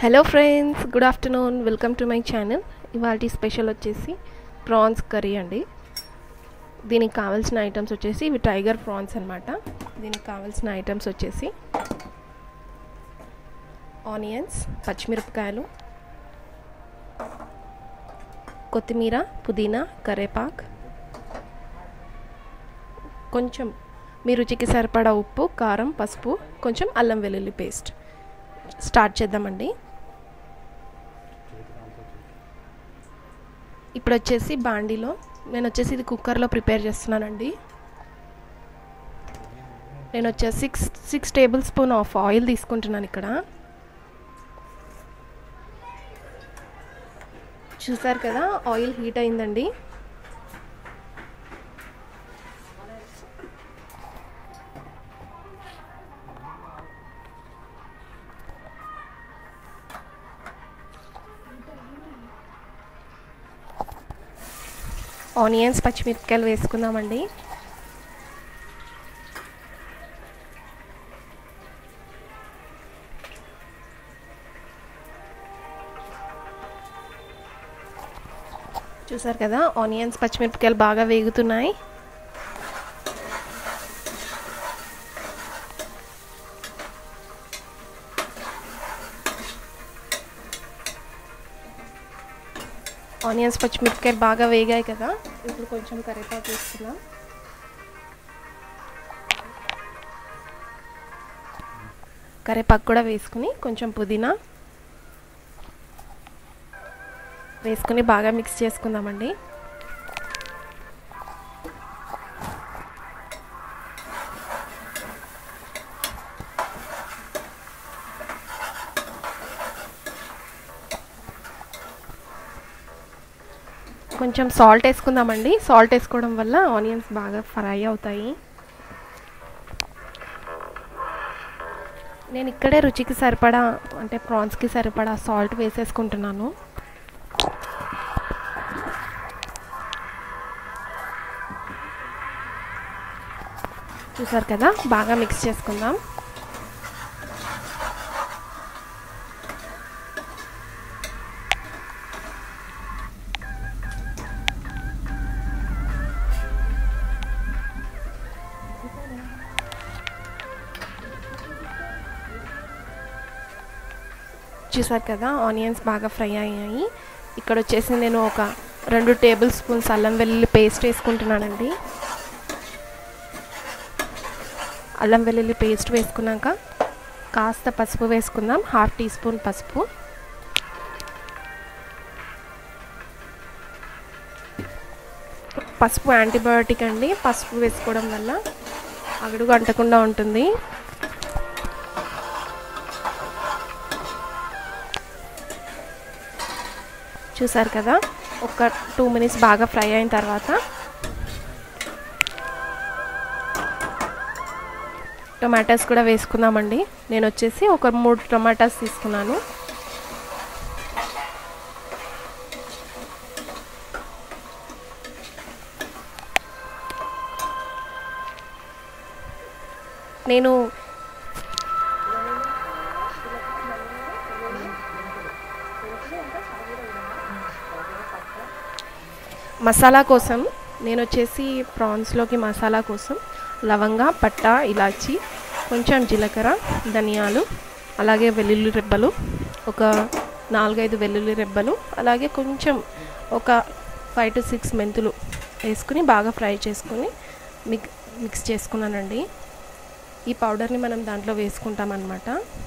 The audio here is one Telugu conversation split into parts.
hello friends good afternoon welcome to my channel ఇవాళ స్పెషల్ వచ్చేసి ప్రాన్స్ కర్రీ అండి దీనికి కావాల్సిన ఐటమ్స్ వచ్చేసి ఇవి టైగర్ ప్రాన్స్ అనమాట దీనికి కావాల్సిన ఐటమ్స్ వచ్చేసి ఆనియన్స్ పచ్చిమిరపకాయలు కొత్తిమీర పుదీనా కరేపాక్ కొంచెం మీ రుచికి సరిపడా ఉప్పు కారం పసుపు కొంచెం అల్లం వెల్లుల్లి పేస్ట్ స్టార్ట్ చేద్దామండి ఇప్పుడు వచ్చేసి బాండీలో నేను వచ్చేసి ఇది కుక్కర్లో ప్రిపేర్ చేస్తున్నానండి నేను వచ్చేసి six six tablespoon of oil తీసుకుంటున్నాను ఇక్కడ చూసారు కదా ఆయిల్ హీట్ అయిందండి ఆనియన్స్ పచ్చిమిరపకాయలు వేసుకుందామండి చూసారు కదా ఆనియన్స్ పచ్చిమిరపకాయలు బాగా వేగుతున్నాయి ఆనియన్స్ పచ్చిమిరపకాయలు బాగా వేగాయి కదా ఇప్పుడు కొంచెం కరివేపాకు వేసుకుందాం కరివేపాకు కూడా వేసుకుని కొంచెం పుదీనా వేసుకుని బాగా మిక్స్ చేసుకుందామండి కొంచెం సాల్ట్ వేసుకుందామండి సాల్ట్ వేసుకోవడం వల్ల ఆనియన్స్ బాగా ఫ్రై అవుతాయి నేను ఇక్కడే రుచికి సరిపడా అంటే ప్రాన్స్కి సరిపడా సాల్ట్ వేసేసుకుంటున్నాను చూసారు కదా బాగా మిక్స్ చేసుకుందాం చూసారు కదా ఆనియన్స్ బాగా ఫ్రై అయ్యాయి ఇక్కడ వచ్చేసి నేను ఒక రెండు టేబుల్ స్పూన్స్ అల్లం వెల్లుల్లి పేస్ట్ వేసుకుంటున్నానండి అల్లం వెల్లుల్లి పేస్ట్ వేసుకున్నాక కాస్త పసుపు వేసుకుందాం హాఫ్ టీ స్పూన్ పసుపు పసుపు యాంటీబయోటిక్ అండి పసుపు వేసుకోవడం వల్ల అడుగు అంటకుండా ఉంటుంది చూసారు కదా ఒక టూ మినిట్స్ బాగా ఫ్రై అయిన తర్వాత టొమాటోస్ కూడా వేసుకుందామండి నేను వచ్చేసి ఒక మూడు టొమాటోస్ తీసుకున్నాను నేను మసాలా కోసం నేను వచ్చేసి ప్రాన్స్లోకి మసాలా కోసం లవంగ పట్ట ఇలాచి కొంచెం జీలకర్ర ధనియాలు అలాగే వెల్లుల్లి రెబ్బలు ఒక నాలుగైదు వెల్లుల్లి రెబ్బలు అలాగే కొంచెం ఒక ఫైవ్ టు సిక్స్ మెంతులు వేసుకుని బాగా ఫ్రై చేసుకుని మిక్ మిక్స్ చేసుకున్నానండి ఈ పౌడర్ని మనం దాంట్లో వేసుకుంటాం అన్నమాట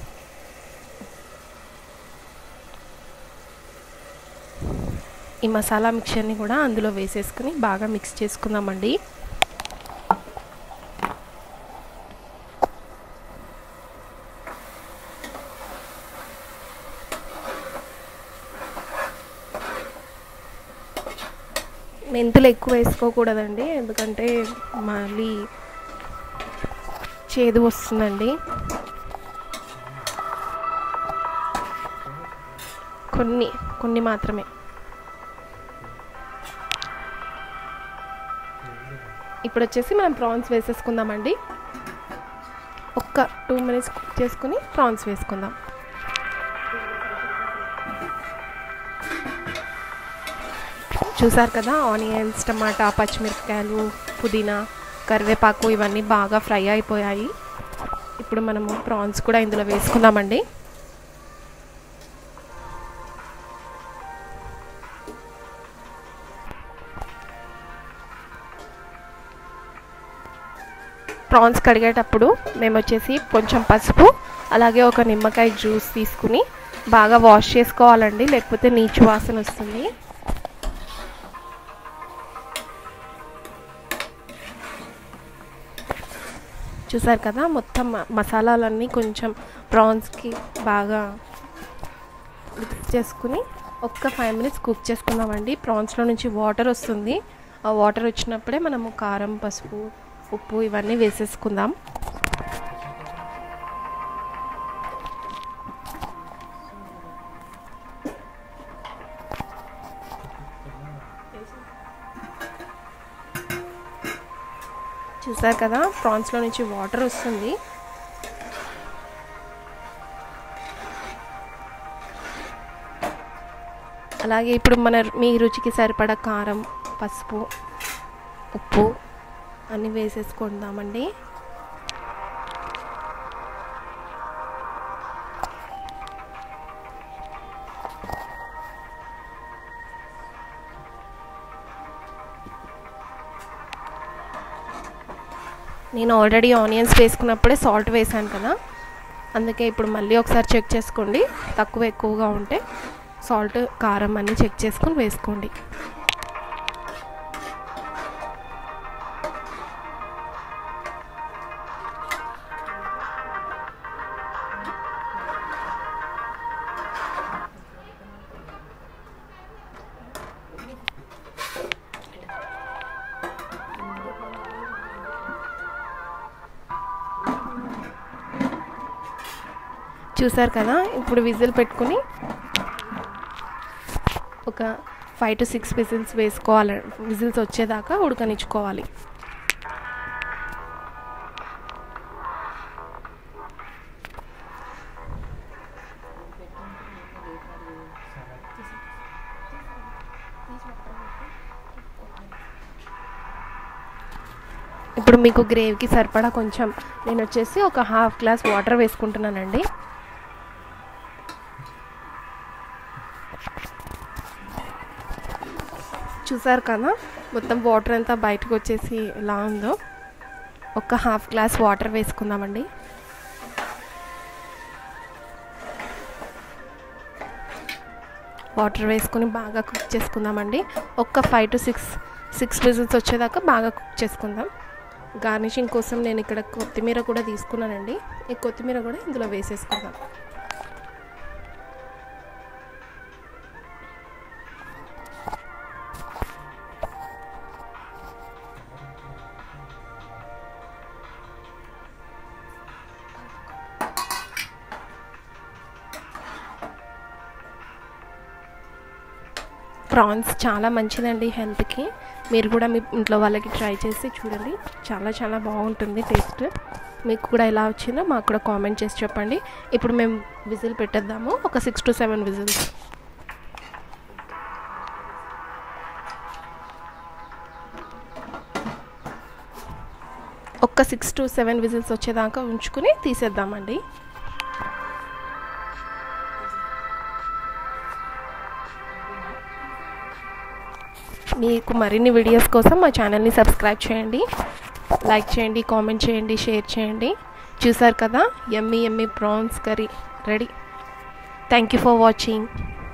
ఈ మసాలా మిక్చర్ని కూడా అందులో వేసేసుకుని బాగా మిక్స్ చేసుకుందామండి మెంతులు ఎక్కువ వేసుకోకూడదండి ఎందుకంటే మళ్ళీ చేదు వస్తుందండి కొన్ని కొన్ని మాత్రమే ఇప్పుడు వచ్చేసి మనం ప్రాన్స్ వేసేసుకుందామండి ఒక్క టూ మినిట్స్ కుక్ చేసుకుని ప్రాన్స్ వేసుకుందాం చూసారు కదా ఆనియన్స్ టమాటా పచ్చిమిరపకాయలు పుదీనా కరివేపాకు ఇవన్నీ బాగా ఫ్రై అయిపోయాయి ఇప్పుడు మనము ప్రాన్స్ కూడా ఇందులో వేసుకుందామండి ప్రాన్స్ కడిగేటప్పుడు మేము వచ్చేసి కొంచెం పసుపు అలాగే ఒక నిమ్మకాయ జ్యూస్ తీసుకుని బాగా వాష్ చేసుకోవాలండి లేకపోతే నీచు వాసన వస్తుంది చూసారు కదా మొత్తం మసాలాలన్నీ కొంచెం ప్రాన్స్కి బాగా మిక్స్ చేసుకుని ఒక్క ఫైవ్ మినిట్స్ కుక్ చేసుకుందామండి ప్రాన్స్లో నుంచి వాటర్ వస్తుంది ఆ వాటర్ వచ్చినప్పుడే మనము కారం పసుపు ఉప్పు ఇవన్నీ వేసేసుకుందాం చూసారు కదా ప్రాన్స్లో నుంచి వాటర్ వస్తుంది అలాగే ఇప్పుడు మన మీ రుచికి సరిపడా కారం పసుపు ఉప్పు అన్నీ వేసేసుకుందామండి నేను ఆల్రెడీ ఆనియన్స్ వేసుకున్నప్పుడే సాల్ట్ వేసాను కదా అందుకే ఇప్పుడు మళ్ళీ ఒకసారి చెక్ చేసుకోండి తక్కువ ఎక్కువగా ఉంటే సాల్ట్ కారం అన్నీ చెక్ చేసుకొని వేసుకోండి చూసారు కదా ఇప్పుడు విజిల్ పెట్టుకుని ఒక ఫైవ్ టు సిక్స్ విజిల్స్ వేసుకోవాలి విజిల్స్ వచ్చేదాకా ఉడకనిచ్చుకోవాలి ఇప్పుడు మీకు గ్రేవీకి సరిపడా కొంచెం నేను వచ్చేసి ఒక హాఫ్ గ్లాస్ వాటర్ వేసుకుంటున్నానండి చూసారు కదా మొత్తం వాటర్ అంతా బయటకు వచ్చేసి ఎలా ఉందో ఒక హాఫ్ గ్లాస్ వాటర్ వేసుకుందామండి వాటర్ వేసుకుని బాగా కుక్ చేసుకుందామండి ఒక్క five to six six whistles వచ్చేదాకా బాగా కుక్ చేసుకుందాం గార్నిషింగ్ కోసం నేను ఇక్కడ కొత్తిమీర కూడా తీసుకున్నానండి ఈ కొత్తిమీర కూడా ఇందులో వేసేసుకుందాం ప్రాన్స్ చాలా మంచిదండి హెల్త్కి మీరు కూడా మీ ఇంట్లో వాళ్ళకి ట్రై చేసి చూడండి చాలా చాలా బాగుంటుంది టేస్ట్ మీకు కూడా ఎలా వచ్చిందో మాకు కూడా కామెంట్ చేసి చెప్పండి ఇప్పుడు మేము విజిల్ పెట్టేద్దాము ఒక సిక్స్ టు సెవెన్ విజిల్స్ ఒక్క సిక్స్ టు సెవెన్ విజిల్స్ వచ్చేదాకా ఉంచుకుని తీసేద్దామండి మీకు మరిన్ని వీడియోస్ కోసం మా ఛానల్ని సబ్స్క్రైబ్ చేయండి లైక్ చేయండి కామెంట్ చేయండి షేర్ చేయండి చూసారు కదా ఎమ్మీ ఎమ్మీ prawns curry ready thank you for watching